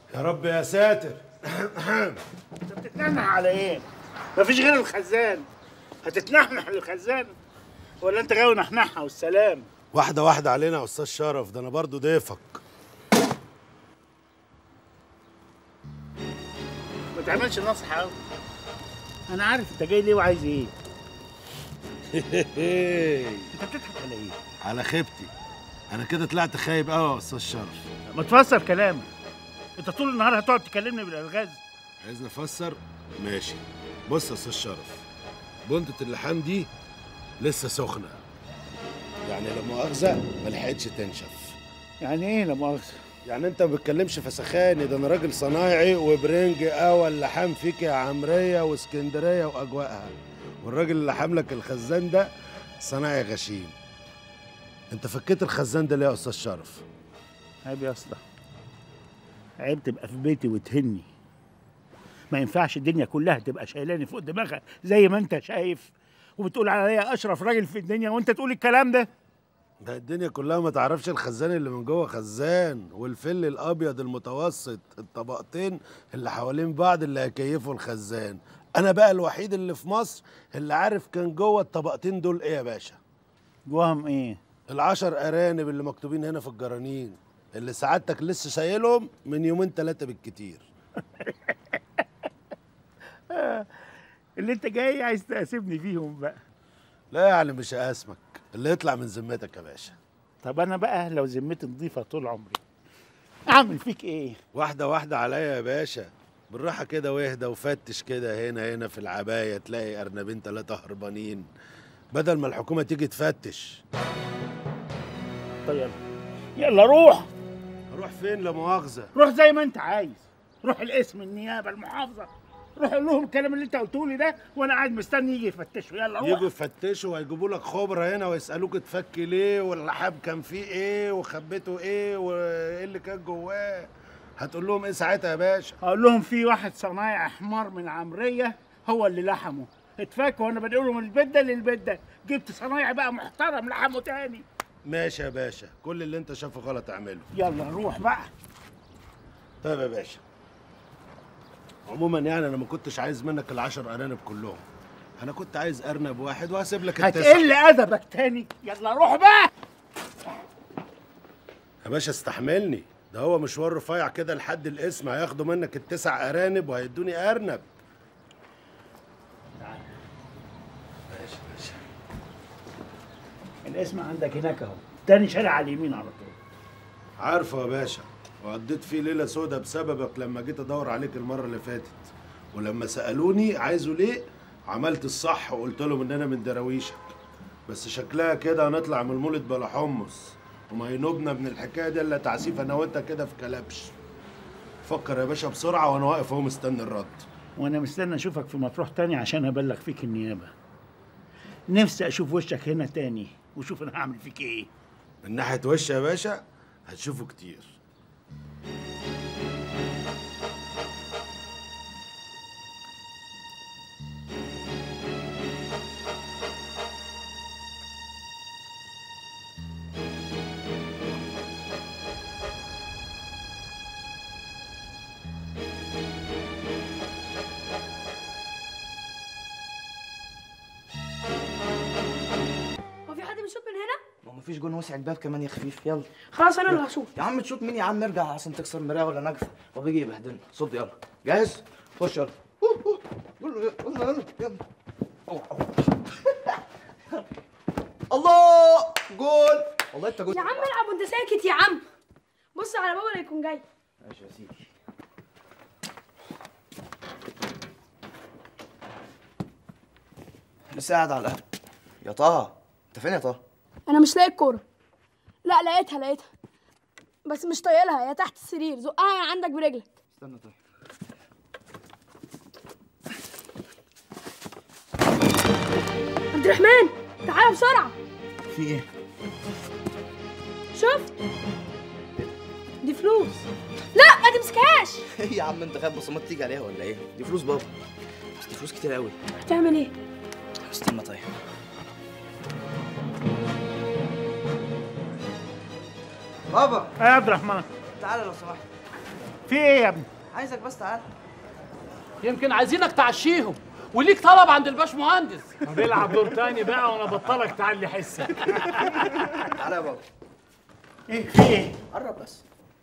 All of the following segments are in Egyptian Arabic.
يا رب يا ساتر انت بتتنحنح على ايه؟ مفيش غير الخزان هتتنحنح للخزان ولا انت غاوي نحنحها والسلام واحدة واحدة علينا يا أستاذ شرف ده أنا برضو ضيفك ما تعملش نصح قوي انا عارف انت جاي ليه وعايز ايه انت بتضحك على ايه؟ على خيبتي أنا كده طلعت خايب أوي يا أستاذ شرف ما تفسر كلامك انت طول النهار هتقعد تكلمني بالالغاز عايزني أفسر؟ ماشي بص يا أستاذ شرف بندة اللحام دي لسه سخنة يعني لا مؤاخذة ما لحقتش تنشف يعني ايه لا مؤاخذه يعني انت ما بتكلمش فسخاني ده انا راجل صنايعي وبرنج قوى اللحام فيك يا عمريه واسكندريه واجواءها والراجل اللي حاملك الخزان ده صنايعي غشيم انت فكيت الخزان ده ليه يا استاذ شرف عيب يا اسطى عيب تبقى في بيتي وتهني ما ينفعش الدنيا كلها تبقى شايلاني فوق دماغها زي ما انت شايف وبتقول عليا اشرف راجل في الدنيا وانت تقول الكلام ده ده الدنيا كلها ما تعرفش الخزان اللي من جوه خزان والفل الابيض المتوسط الطبقتين اللي حوالين بعض اللي هيكيفوا الخزان انا بقى الوحيد اللي في مصر اللي عارف كان جوه الطبقتين دول ايه يا باشا جواهم ايه العشر ارانب اللي مكتوبين هنا في الجرانين اللي سعادتك لسه شايلهم من يومين ثلاثه بالكتير اللي انت جاي عايز تقاسمني فيهم بقى لا يعني مش هقاسمك اللي يطلع من ذمتك يا باشا طب انا بقى لو ذمتي نظيفه طول عمري اعمل فيك ايه واحده واحده عليا يا باشا بالراحه كده واهدى وفتش كده هنا هنا في العبايه تلاقي ارنبين ثلاثه هربانين بدل ما الحكومه تيجي تفتش طيب يلا يلا روح اروح فين لا مؤاخذه روح زي ما انت عايز روح القسم النيابه المحافظه روح قول لهم الكلام اللي انت قلته لي ده وانا قاعد مستني يجي يفتشوا يلا روح يجوا يفتشوا وهيجيبوا لك خبره هنا ويسالوك اتفك ليه واللحاب كان فيه ايه وخبيته ايه وايه اللي كان جواه هتقول لهم ايه ساعتها يا باشا هقول لهم في واحد صنايع حمار من عمريه هو اللي لحمه اتفك وانا بنقول لهم البيت ده للبيت ده جبت صنايعي بقى محترم لحمه تاني ماشي يا باشا كل اللي انت شايفه غلط اعمله يلا روح بقى طيب يا باشا عموما يعني انا ما كنتش عايز منك العشر ارانب كلهم انا كنت عايز ارنب واحد وهسيب لك التسعه هتقل ادبك تاني يلا روح بقى يا باشا استحملني ده هو مشوار رفيع كده لحد الاسم هياخدوا منك التسع ارانب وهيدوني ارنب ماشي ماشي الاسم عندك هناك اهو تاني شارع على اليمين على طول عارفه يا باشا وقضيت فيه ليله سودا بسببك لما جيت ادور عليك المره اللي فاتت ولما سالوني عايزه ليه عملت الصح وقلت لهم ان انا من دراويشك بس شكلها كده هنطلع من المولد بلا حمص وما ينوبنا من الحكايه دي الا تعسيف انا وانت كده في كلبش فكر يا باشا بسرعه وانا واقف اهو مستني الرد وانا مستني اشوفك في مطروح تاني عشان ابلغ فيك النيابه نفسي اشوف وشك هنا تاني وشوف انا هعمل فيك ايه من ناحيه وش يا باشا هتشوفه كتير هو في حد بيشوط من هنا؟ ما هو مفيش جون وسع الباب كمان يا خفيف يلا خلاص انا اللي هشوط يا عم تشوط مين يا عم ارجع عشان تكسر مرايه ولا نجفه هو بيجي يبهدلنا صد يلا جاهز خش يلا أوه، أوه. يلا يلا يلا يلا أوه، أوه. الله جول والله انت جول يا عم العب وانت ساكت يا عم بص على بابا اللي يكون جاي ماشي يا سيدي لسه قاعد على القهوه يا طه انت فين يا طه انا مش لاقي الكوره لا لقيتها لقيتها بس مش طايلها هي تحت السرير زقها من عندك برجلك استنى طيب عبد الرحمن تعالى بسرعه في ايه شفت دي فلوس لا ما تمسكهاش ايه يا عم انت خايف بصمات تيجي عليها ولا ايه دي فلوس بابا بس دي فلوس كتير قوي هتعمل ايه استنى طيب بابا يا عبد الرحمن تعالى لو سمحت في ايه يا ابني عايزك بس تعال يمكن عايزينك تعشيهم وليك طلب عند الباش مهندس بيلعب دور تاني بقى وانا بطلك تعلي حسك تعالى يا بابا ايه في ايه قرب بس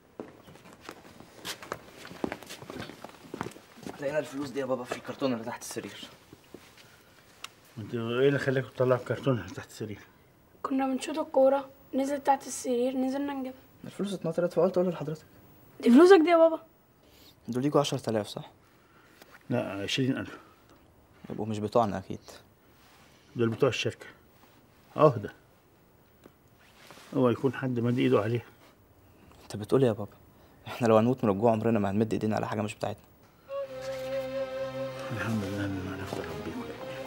لقينا الفلوس دي يا بابا في الكرتون اللي تحت السرير انتوا ايه اللي خلاكم تطلعوا الكرتون اللي تحت السرير كنا بنشوط الكورة نزلت تحت السرير نزلنا نجيبها الفلوس اتنطرت فقلت اقول لحضرتك دي فلوسك دي يا بابا دول ليكوا 10000 صح؟ لا 20000 يبقوا مش بتوعنا اكيد دول بتوع الشركه عهده هو يكون حد مد ايده عليها انت بتقول إيه يا بابا احنا لو هنموت من الجوع عمرنا ما هنمد ايدينا على حاجه مش بتاعتنا الحمد لله ان عرفت اربيكم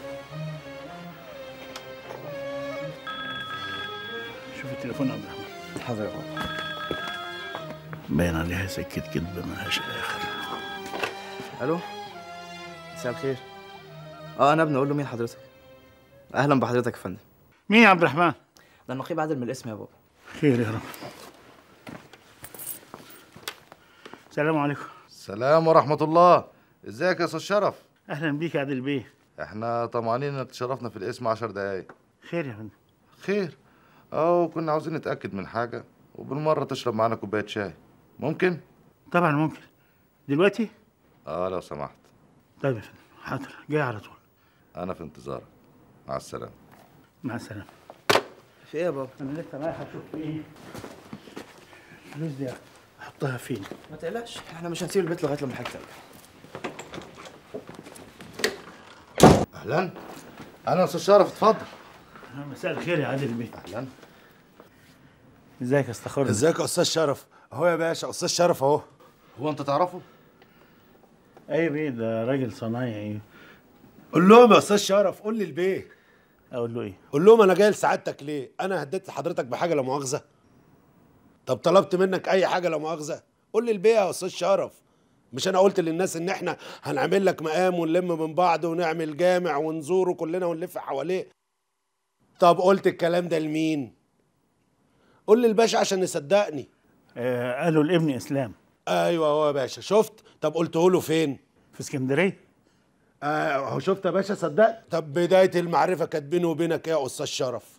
شوف التليفون يا عبد الرحمن حاضر يا بابا باين عليها سكة كدب ملهاش آخر الو مساء الخير اه انا ابني اقول له مين حضرتك اهلا بحضرتك يا فندم مين يا عبد الرحمن؟ ده النقيب عادل من الاسم يا بابا خير يا رب السلام عليكم السلام ورحمة الله ازيك يا استاذ شرف أهلا بيك يا عادل بيه احنا طمعانين انك تشرفنا في الاسم عشر دقايق خير يا فندم خير اه كنا عاوزين نتأكد من حاجة وبالمرة تشرب معانا كوباية شاي ممكن؟ طبعا ممكن دلوقتي؟ اه لو سمحت طيب يا فندم حاضر جاي على طول انا في انتظارك مع السلامة مع السلامة في ايه يا بابا أنا لسه رايح أشوف إيه الفلوس دي أحطها فين؟ ما تقلقش احنا مش هنسيب البيت لغايه لما حضرتك ترجع اهلا انا استاذ شرف اتفضل مساء الخير يا عادل بيه اهلا ازيك يا استخار ازيك يا استاذ شرف اهو يا باشا استاذ شرف اهو هو انت تعرفه؟ اي بيه ده راجل صنايعي قول لهم يا استاذ شرف قول لي البيه اقول له ايه قول لهم انا جاي لسعادتك ليه انا هديت حضرتك بحاجه لا مؤاخذه طب طلبت منك اي حاجه لا مؤاخذه قول لي البيه يا استاذ شرف مش انا قلت للناس ان احنا هنعمل لك مقام ونلم من بعض ونعمل جامع ونزوره كلنا ونلف حواليه طب قلت الكلام ده لمين قول لي الباشا عشان يصدقني آه قالوا لابن اسلام ايوه هو يا باشا شفت طب قلته له فين في اسكندريه اه هو شفت يا باشا صدقت طب بدايه المعرفه كانت بيني وبينك ايه يا استاذ شرف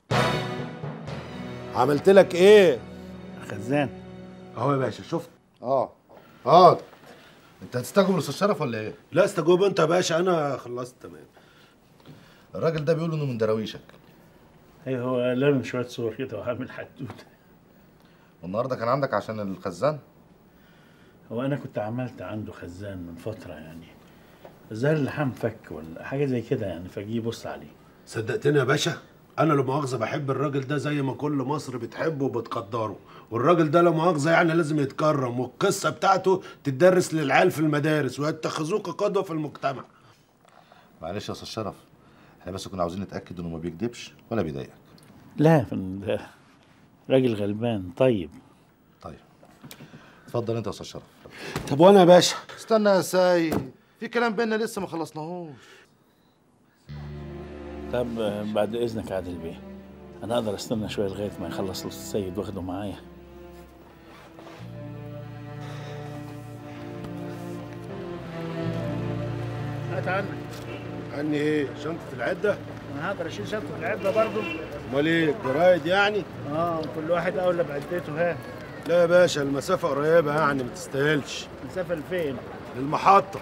عملت لك ايه خزان اهو يا باشا شفت اه اه انت هتستجوب الاستاذ شرف ولا ايه؟ لا استجوب انت يا باشا انا خلصت تمام الراجل ده بيقول انه من دراويشك ايوه هو لامم شويه صور كده وعامل حدوته والنهارده كان عندك عشان الخزان هو انا كنت عملت عنده خزان من فتره يعني الظاهر اللحام فك ولا حاجه زي كده يعني فجي يبص عليه صدقتني يا باشا انا لا مؤاخذه بحب الراجل ده زي ما كل مصر بتحبه وبتقدره والراجل ده لا مؤاخذه يعني لازم يتكرم والقصه بتاعته تدرس للعيال في المدارس ويتخذوه كقدوه في المجتمع معلش يا استاذ شرف احنا بس كنا عاوزين نتاكد انه ما بيكذبش ولا بيضايقك لا يا فندم ده راجل غلبان طيب طيب اتفضل انت يا استاذ شرف طب وانا يا باشا استنى يا سيد في كلام بينا لسه ما خلصناهوش طب آه، بعد اذنك يا عادل بيه انا اقدر استنى شويه لغايه ما يخلص السيد واخده معايا هات عنك عني ايه شنطه العده انا هقدر اشيل شنطه العده برضه امال ايه جرايد يعني اه كل واحد اولى بعدته ها لا يا باشا المسافه قريبه يعني ما تستاهلش مسافه لفين للمحطه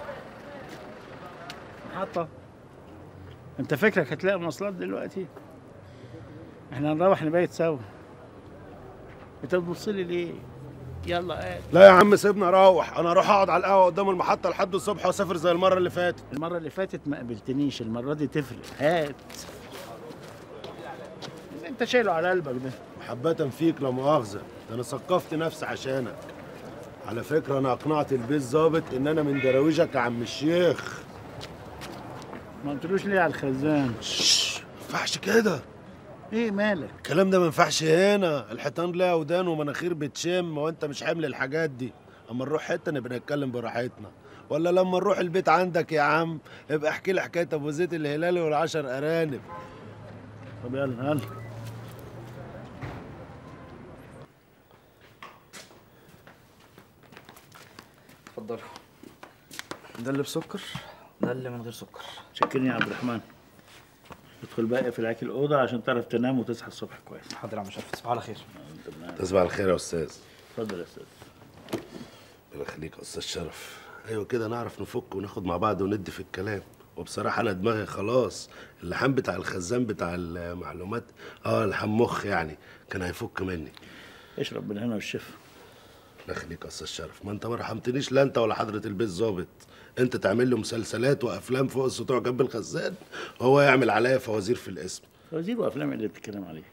محطه انت فكرك هتلاقي مواصلات دلوقتي احنا هنروح نبيت سوا انت بتبص لي ليه يلا قاعد لا يا عم سيبني اروح انا اروح اقعد على القهوه قدام المحطه لحد الصبح واسافر زي المره اللي فاتت المره اللي فاتت ما قابلتنيش المره دي تفرق هات اللي انت شايله على قلبك ده محبة فيك لا مؤاخذة ده أنا ثقفت نفسي عشانك على فكرة أنا أقنعت البيت ظابط إن أنا من دراويشك يا عم الشيخ ما قلتلوش ليه على الخزان شش ما ينفعش كده ايه مالك الكلام ده ما ينفعش هنا الحيطان لها ودان ومناخير بتشم وأنت مش حامل الحاجات دي أما نروح حتة نبقى نتكلم براحتنا ولا لما نروح البيت عندك يا عم ابقى احكي لي حكاية أبو زيد الهلالي والعشر أرانب طب يلا يلا اتفضلوا ده اللي بسكر ده اللي من غير سكر شكرني يا عبد الرحمن ادخل بقى في العكي الأوضة عشان تعرف تنام وتصحى الصبح كويس حاضر يا عم شرف تصبحوا على خير تصبح على الخير يا استاذ اتفضل يا أستاذ الله يخليك يا استاذ شرف ايوه كده نعرف نفك وناخد مع بعض وندي في الكلام وبصراحه انا دماغي خلاص اللحام بتاع الخزان بتاع المعلومات اه لحام مخ يعني كان هيفك مني اشرب من هنا والشفا الله يخليك يا استاذ شرف ما انت ما رحمتنيش لا انت ولا حضره البيت ظابط انت تعمل له مسلسلات وافلام فوق السطوع جنب الخزان وهو يعمل عليا فوازير في الاسم وزير وأفلام اللي بتتكلم عليه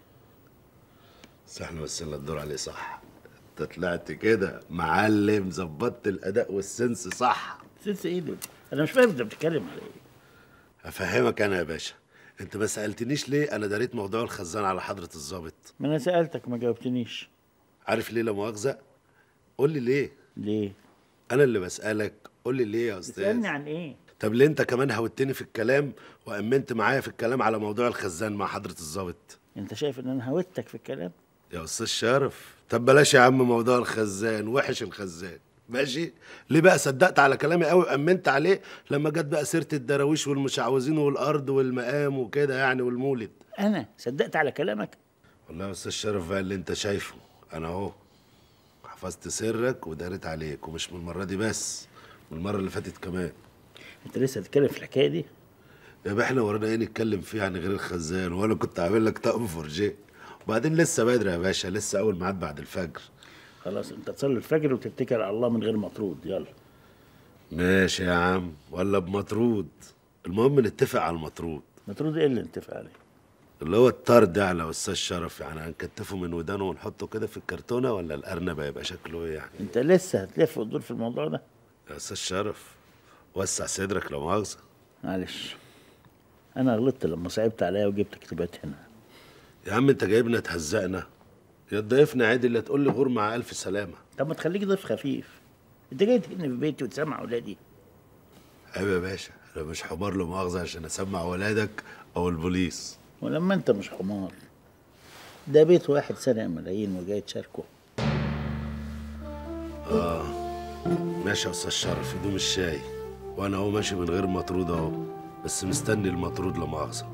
بس احنا مثلنا الدور عليه صح انت طلعت كده معلم ظبطت الاداء والسنس صح سنس ايه ده؟ أنا مش فاهم أنت بتتكلم على إيه افهمك انا يا باشا انت ما سالتنيش ليه انا داريت موضوع الخزان على حضره الظابط ما أنا سألتك ما جاوبتنيش عارف ليه لا مؤاخذه قول لي ليه ليه؟ انا اللي بسالك قول لي ليه يا استاذ تسألني عن إيه؟ طب ليه انت كمان هوتني في الكلام وامنت معايا في الكلام على موضوع الخزان مع حضره الظابط أنت شايف إن أنا هوتك في الكلام؟ يا استاذ شرف طب بلاش يا عم موضوع الخزان وحش الخزان ماشي ليه بقى صدقت على كلامي قوي وامنت عليه لما جت بقى سيره الدراويش والمشعوذين والارض والمقام وكده يعني والمولد أنا صدقت على كلامك؟ والله يا استاذ شرف بقى اللي انت شايفه انا اهو حفظت سرك ودارت عليك ومش من المره دي بس من المره اللي فاتت كمان أنت لسه هتتكلم في الحكاية دي؟ يا باشا احنا ورانا ايه نتكلم فيه عن غير الخزان وانا كنت عامل لك طقم فورجيه وبعدين لسه بدري يا باشا لسه اول ميعاد بعد الفجر خلاص أنت تصلي الفجر وتتكل على الله من غير مطرود يلا ماشي يا عم ولا بمطرود المهم نتفق على المطرود مطرود إيه اللي نتفق عليه؟ اللي هو الطرد على استاذ شرف يعني هنكتفه من ودانه ونحطه كده في الكرتونه ولا الارنب هيبقى شكله ايه يعني أنت لسه هتلف وتدور في الموضوع ده؟ يا استاذ شرف وسع صدرك لو مؤاخذه معلش انا غلطت لما صعبت عليا وجبت كتابات هنا يا عم انت جايبنا تهزقنا يا تضيفنا عادي اللي تقول لي غور مع الف سلامه طب ما تخليك ضيف خفيف انت جاي تهني في بيتي وتسمع اولادي عيب يا باشا انا مش حمار له مؤاخذه عشان اسمع ولادك او البوليس ولما انت مش حمار ده بيت واحد سرق ملايين وجاي تشاركه ماشي يا استاذ شرف يدوم الشاي وانا اهو ماشي من غير مطرود اهو بس مستني المطرود لا مؤاخذه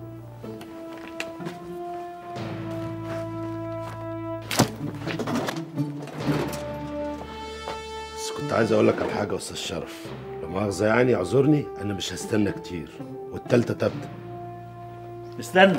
بس كنت عايز اقول لك على حاجه يا استاذ شرف لا مؤاخذه يعني اعذرني انا مش هستنى كتير والتالتة تبدأ استنى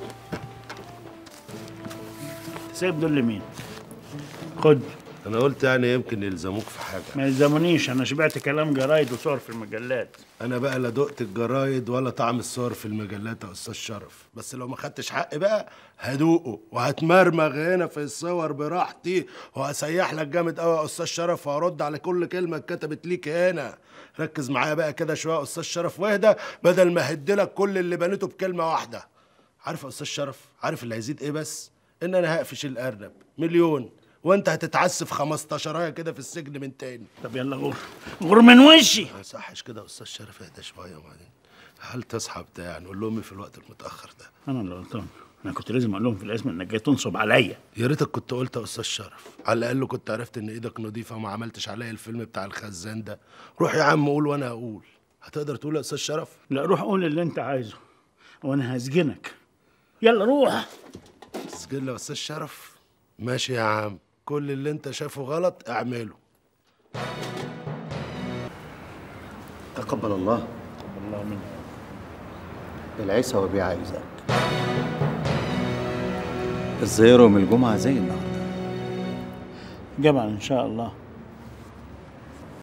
سايب دول لمين خد انا قلت يعني يمكن يلزموك في حاجه ما يلزمونيش انا شبعت كلام جرايد وصور في المجلات انا بقى لا دقت الجرايد ولا طعم الصور في المجلات يا استاذ شرف بس لو ما خدتش حقي بقى هدوقه وهتمرمغ هنا في الصور براحتي وهسيح لك جامد قوي يا استاذ شرف وهرد على كل كلمه اتكتبت ليك هنا ركز معايا بقى كده شويه يا استاذ شرف واهدى بدل ما هدلك كل اللي بنيته بكلمه واحده عارف يا استاذ شرف عارف اللي هيزيد ايه بس ان انا هقفش الارنب مليون وانت هتتعسف 15 كده في السجن من تاني طب يلا غور غور من وشي ما يصحش كده يا استاذ شرف اهدى شويه وبعدين هل تصحى بتاع نقول لهم إيه في الوقت المتاخر ده انا اللي غلطان انا كنت لازم اقول لهم في الاسم انك جاي تنصب عليا يا ريتك كنت قلت يا استاذ شرف على الاقل كنت عرفت ان ايدك نظيفه وما عملتش عليا الفيلم بتاع الخزان ده روح يا عم قول وانا هقول هتقدر تقول يا استاذ شرف لا روح قول اللي انت عايزه وانا هسجنك يلا روح تسجل يا استاذ شرف ماشي يا عم كل اللي انت شايفه غلط اعمله تقبل الله الله منك العيسى وبيع عايزك الزيارة يوم الجمعة زي النهارده جمعا ان شاء الله